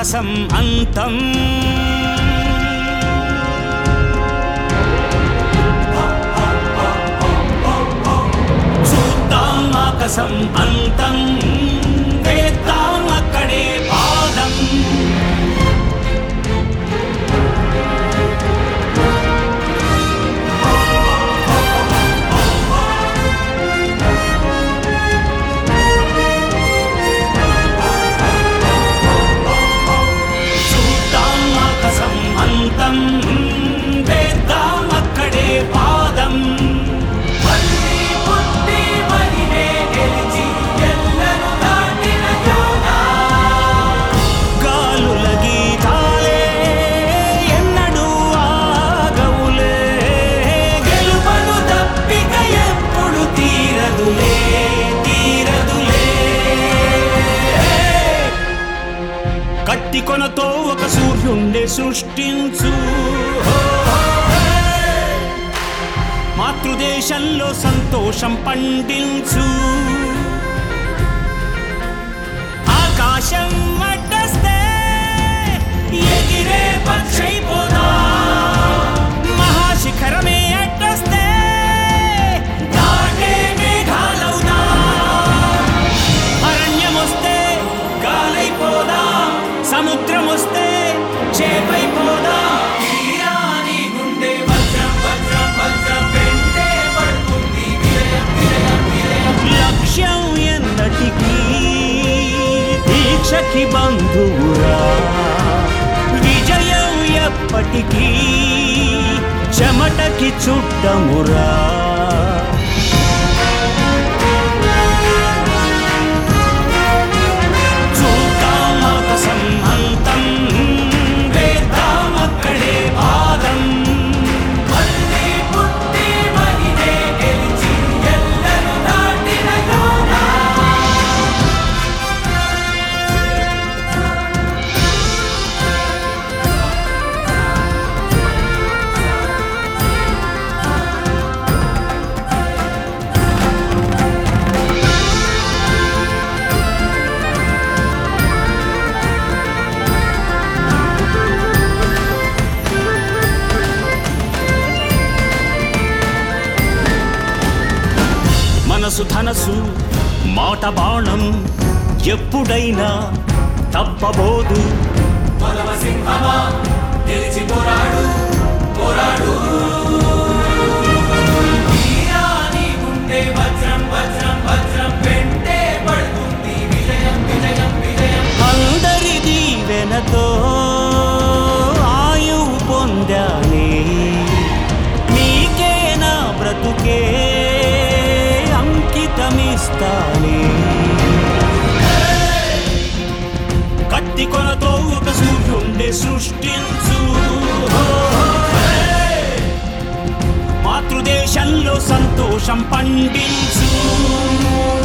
ఆకాశం అంతం చూద్దాం ఆకాశం అంతం వేద్దాం అక్కడే పాదం చూద్దాం ఆకాశం అంతం వేద్దాం అక్కడే పాదం మళ్ళీ పుట్టి మహినే గెలిచి ఎల్లను దాటిన యోగా గాలుల గీతాలే ఎన్నడూ ఆగవులే గెలుపను తప్పిక ఎప్పుడు తీరదులే తీరదులే కత్తి కొనతో ఒక సూర్యుండే సృష్టించు మాతృదేశంలో సంతోషం పండించు ఆకాశం అడ్డస్తే ఎగిరే పక్షైపోదా మహాశిఖరమే అడ్డస్తే దాటే మేఘాలవుదా అరణ్యమొస్తే గాలైపోదా సముద్రం వస్తే చేపైపోదా తీరాని గుండె వజ్రం వజ్రం వజ్రం వెంటే పడుతుంది విలయం విలయం విలయం లక్ష్యం ఎన్నటికీ దీక్షకి బంధువురా విజయం ఎప్పటికీ చెమటకి చుట్టమురా చూద్దాం ఆకాశం అంతం వేద్దాం అక్కడే పాదం మళ్ళీ పుట్టి మహినే గెలిచి ఎల్లను దాటిన యోగా మనసు ధనసు మాట బాణం ఎప్పుడైనా తప్పబోదు సింహమా గెలిచి పోరాడు పోరాడు తీరాని గుండె వజ్రం వజ్రం వజ్రం వెంటే పడుతుంది విజయం విజయం విజయం అందరి దీవెనతో ఆయువు పొందానే నీకే నా బ్రతుకే అంకితమిస్తానే కత్తి కొనతో ఒక సూర్యుండే సృష్టించు మాతృదేశంలో సంతోషం పండించు